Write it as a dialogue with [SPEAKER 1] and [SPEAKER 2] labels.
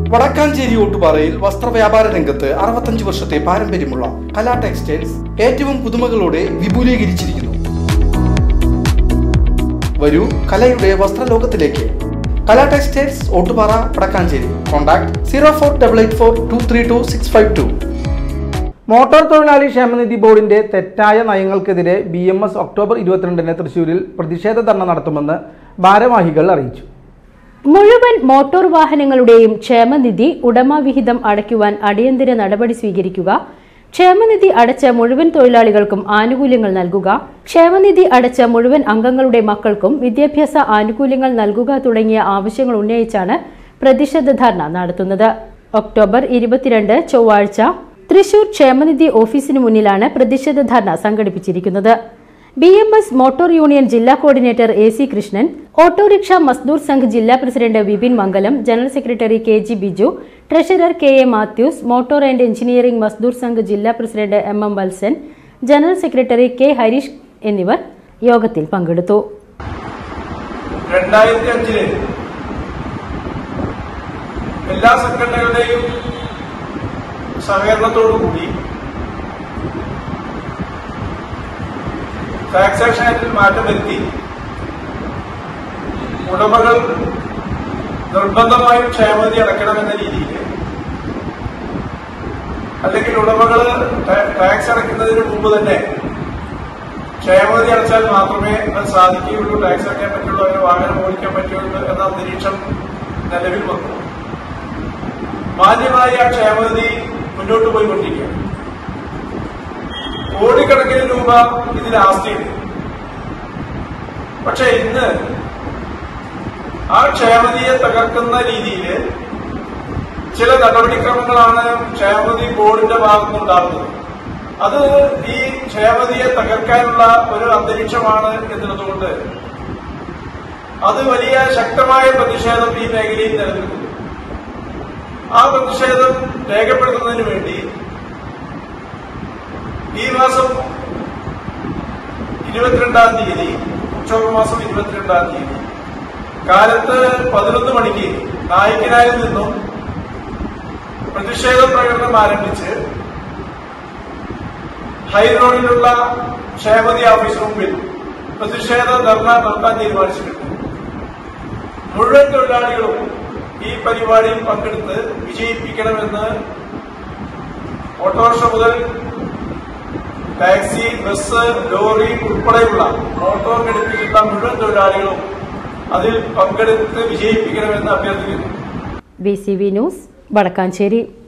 [SPEAKER 1] വടക്കാഞ്ചേരി ഓട്ടുപാറയിൽ വസ്ത്രവ്യാപാര രംഗത്ത് അറുപത്തഞ്ച് വർഷത്തെ പാരമ്പര്യമുള്ള കലാ ടെക്സ്റ്റൈൽസ് ഏറ്റവും പുതുമകളോടെ വിപുലീകരിച്ചിരിക്കുന്നു വരൂ കലയുടെ വസ്ത്രലോകത്തിലേക്ക് Kala textiles Ottupara Vadakkanchery contact zero four double eight four two three two six five two
[SPEAKER 2] motor തൊഴിലാളി ക്ഷേമനിധി ബോർഡിന്റെ തെറ്റായ നയങ്ങൾക്കെതിരെ ബി എം എസ് ഒക്ടോബർ ഇരുപത്തിരണ്ടിന് തൃശൂരിൽ പ്രതിഷേധ ധർണ നടത്തുമെന്ന് ഭാരവാഹികൾ അറിയിച്ചു
[SPEAKER 3] മുഴുവൻ മോട്ടോർ വാഹനങ്ങളുടെയും ക്ഷേമനിധി ഉടമവിഹിതം അടയ്ക്കുവാൻ അടിയന്തര നടപടി സ്വീകരിക്കുക ക്ഷേമനിധി അടച്ച മുഴുവൻ തൊഴിലാളികൾക്കും ആനുകൂല്യങ്ങൾ നൽകുക ക്ഷേമനിധി അടച്ച മുഴുവൻ അംഗങ്ങളുടെ മക്കൾക്കും വിദ്യാഭ്യാസ ആനുകൂല്യങ്ങൾ നൽകുക തുടങ്ങിയ ആവശ്യങ്ങൾ ഉന്നയിച്ചാണ് പ്രതിഷേധ ധർണ നടത്തുന്നത് ഒക്ടോബർ ഇരുപത്തിരണ്ട് ചൊവ്വാഴ്ച തൃശൂർ ക്ഷേമനിധി ഓഫീസിന് മുന്നിലാണ് പ്രതിഷേധ ധർണ സംഘടിപ്പിച്ചിരിക്കുന്നത് B M S motor union ജില്ലാ coordinator A C Krishnan autorickshaw Mazdoor Sangh ജില്ലാ president Vipin Mangalam general secretary K G Biju treasurer K A Mathews motor and engineering Mazdoor Sangh ജില്ലാ president M M Valsan general secretary K Harish എന്നിവർ യോഗത്തിൽ പങ്കെടുത്തു
[SPEAKER 4] രണ്ടായിരത്തി അഞ്ചില് എല്ലാ സംഘടനകളുടെയും സഹകരണത്തോടുകൂടി ടാക്സേഷൻ ആക്ടിൽ മാറ്റം വരുത്തി ഉടമകൾ നിർബന്ധമായും ക്ഷേമതി അടയ്ക്കണമെന്ന രീതിയിൽ അല്ലെങ്കിൽ ഉടമകൾ ടാക്സ് അടയ്ക്കുന്നതിന് മുമ്പ് തന്നെ ക്ഷേമതി അടച്ചാൽ മാത്രമേ അത് സാധിക്കുകയുള്ളൂ ടാക്സ് അടയ്ക്കാൻ പറ്റുള്ളൂ അതിന് വാഹനം ഓടിക്കാൻ പറ്റുള്ളൂ എന്ന അന്തരീക്ഷം നിലവിൽ വന്നു മാന്യമായ ആ ക്ഷേമനിധി മുന്നോട്ട് പോയിക്കൊണ്ടിരിക്കുകയാണ് കോടിക്കണക്കിന് രൂപ ഇതിൽ ആസ്തിയുണ്ട് പക്ഷെ ഇന്ന് ആ ക്ഷേമനിധിയെ തകർക്കുന്ന രീതിയിൽ ചില നടപടിക്രമങ്ങളാണ് ക്ഷേമനിധി ബോർഡിന്റെ ഭാഗത്തുനിന്നുണ്ടാകുന്നത് അത് ഈ ക്ഷേമനിധിയെ തകർക്കാനുള്ള ഒരു അന്തരീക്ഷമാണ് എന്നുള്ളതുകൊണ്ട് അത് വലിയ ശക്തമായ പ്രതിഷേധം ഈ മേഖലയിൽ നിലനിൽക്കുന്നു ആ പ്രതിഷേധം രേഖപ്പെടുത്തുന്നതിന് വേണ്ടി ഈ മാസം ഇരുപത്തിരണ്ടാം തീയതി ഒക്ടോബർ മാസം ഇരുപത്തിരണ്ടാം തീയതി കാലത്ത് പതിനൊന്ന് മണിക്ക് നായിക്കനായിൽ നിന്നും പ്രതിഷേധ പ്രകടനം ആരംഭിച്ച് ഹൈറോഡിലുള്ള ക്ഷേമതി ഓഫീസിന് മുമ്പിൽ പ്രതിഷേധ ധർണ നടത്താൻ തീരുമാനിച്ചിട്ടുണ്ട് മുഴുവൻ തൊഴിലാളികളും ഈ പരിപാടിയിൽ പങ്കെടുത്ത് വിജയിപ്പിക്കണമെന്ന് ഓട്ടോറിക്ഷ മുതൽ ടാക്സി ബസ് ലോറി ഉൾപ്പെടെയുള്ള മോട്ടോർ ഘടിപ്പിക്കുന്ന മുഴുവൻ തൊഴിലാളികളും അതിൽ പങ്കെടുത്ത് വിജയിപ്പിക്കണമെന്ന് അഭ്യർത്ഥിക്കുന്നു
[SPEAKER 3] B C V news Vadakkanchery